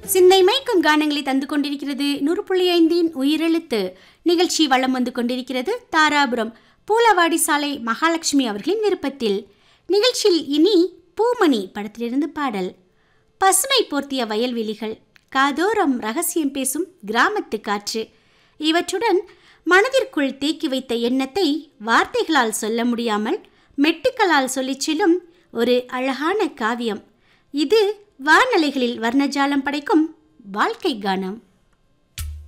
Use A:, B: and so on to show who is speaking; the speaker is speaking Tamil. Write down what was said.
A: சிந்தை மயக்கும் கானங்களை தந்து கொண்டிருக்கிறது நூறு புள்ளி ஐந்தின் உயிரெழுத்து நிகழ்ச்சி வளம் வந்து கொண்டிருக்கிறது தாராபுரம் பூலவாடி சாலை மகாலட்சுமி அவர்களின் விருப்பத்தில் நிகழ்ச்சியில் இனி பூமணி படத்திலிருந்து பாடல் பசுமை போர்த்திய வயல்வெளிகள் காதோரம் ரகசியம் பேசும் கிராமத்து காற்று இவற்றுடன் மனதிற்குள் தேக்கி வைத்த எண்ணத்தை வார்த்தைகளால் சொல்ல முடியாமல் மெட்டுக்களால் சொல்லிச் செல்லும் ஒரு அழகான காவியம் இது வானலைகளில் வர்ணஜாலம் படைக்கும் வாழ்க்கை கானம்